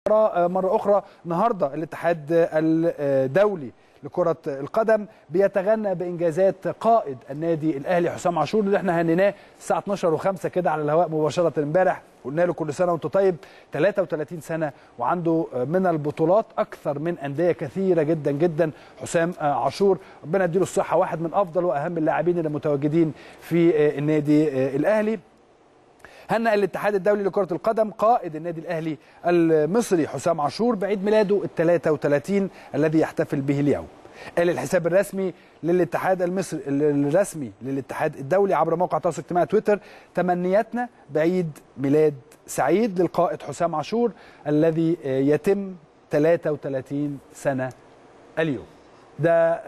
مرة أخرى النهاردة الاتحاد الدولي لكرة القدم بيتغنى بإنجازات قائد النادي الأهلي حسام عاشور اللي احنا هنيناه الساعة 12 و5 كده على الهواء مباشرة امبارح قلنا له كل سنة وانت طيب 33 سنة وعنده من البطولات أكثر من أندية كثيرة جدا جدا حسام عاشور ربنا يديله الصحة واحد من أفضل وأهم اللاعبين اللي متواجدين في النادي الأهلي هنأ الاتحاد الدولي لكرة القدم قائد النادي الأهلي المصري حسام عاشور بعيد ميلاده ال 33 الذي يحتفل به اليوم. قال الحساب الرسمي للاتحاد المصري الرسمي للاتحاد الدولي عبر موقع التواصل الاجتماعي تويتر تمنياتنا بعيد ميلاد سعيد للقائد حسام عاشور الذي يتم 33 سنة اليوم. ده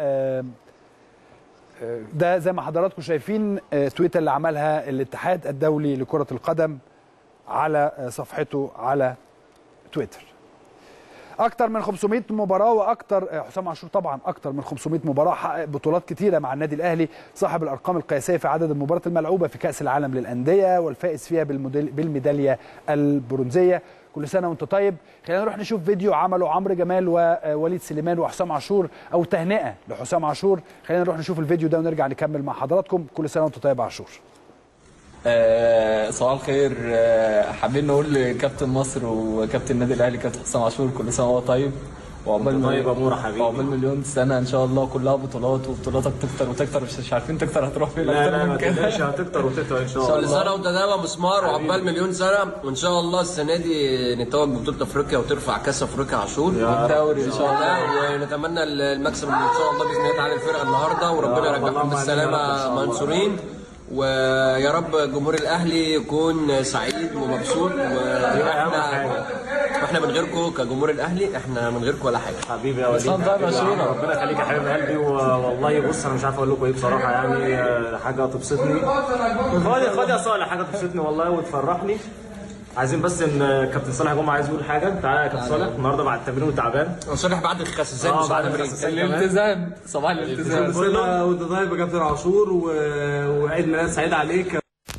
ده زي ما حضراتكم شايفين تويتر اللي عملها الاتحاد الدولي لكرة القدم على صفحته على تويتر اكتر من 500 مباراه واكتر حسام عاشور طبعا اكتر من 500 مباراه حقق بطولات كتيره مع النادي الاهلي صاحب الارقام القياسيه في عدد المباريات الملعوبه في كاس العالم للانديه والفائز فيها بالميداليه البرونزيه كل سنه وانت طيب خلينا نروح نشوف فيديو عمله عمرو جمال ووليد سليمان وحسام عاشور او تهنئه لحسام عاشور خلينا نروح نشوف الفيديو ده ونرجع نكمل مع حضراتكم كل سنه وانت طيب عاشور آه صباح الخير آه حابين نقول لكابتن مصر وكابتن النادي الاهلي كابتن حسام عاشور كل سنه وهو طيب وعقبال طيب يا مورا حبيبي وعقبال مليون سنه ان شاء الله كلها بطولات وبطولاتك تكتر وتكتر مش عارفين تكتر هتروح فين لا اكتر لا من ما كده تقلقش هتكتر وتكتر ان شاء كل الله سنه وانت دايما مسمار وعقبال مليون سنه وان شاء الله السنه دي نتوج ببطوله افريقيا وترفع كاس افريقيا عاشور والدوري ان شاء الله ونتمنى المكسب ان شاء الله باذن الله تعالى الفرقه النهارده وربنا يا رب، يرجعهم اللهم آمين يا رب إن بالسلامه شاء الله. منصورين ويا رب جمهور الاهلي يكون سعيد ومبسوط واحنا حاجة. واحنا من غيركم كجمهور الاهلي احنا من غيركم ولا حاجه حبيبي يا وليد سنة طيب يا حبيبي شيرة. ربنا يخليك يا حبيب قلبي والله بص انا مش عارف اقول لكم ايه بصراحه يعني آه، حاجه تبسطني خد خد يا صالح حاجه تبسطني والله وتفرحني عايزين بس ان كابتن صالح جمعه عايز يقول حاجه تعالى يا كابتن صالح النهارده بعد التمرين وتعبان وصالح بعد الكاس ازاي آه، مش بعد بعد الكاس. التمرين الالتزام صباح الالتزام كل سنه وانت طيب يا كابتن عاشور و... وعيد ميلاد سعيد عليك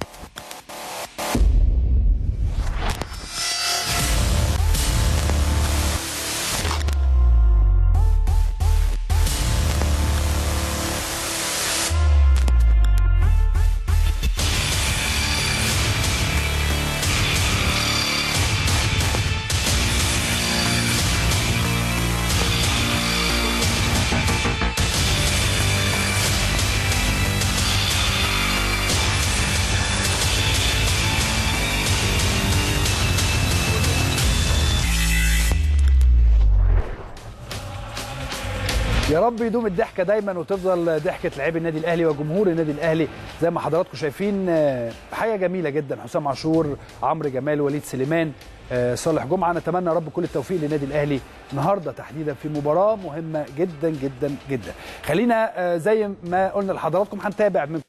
يا رب يدوم الضحكه دايما وتفضل ضحكه لاعبي النادي الاهلي وجمهور النادي الاهلي زي ما حضراتكم شايفين آه، حاجه جميله جدا حسام عاشور عمرو جمال وليد سليمان آه، صالح جمعه نتمنى يا رب كل التوفيق للنادي الاهلي النهارده تحديدا في مباراه مهمه جدا جدا جدا خلينا آه، زي ما قلنا لحضراتكم هنتابع من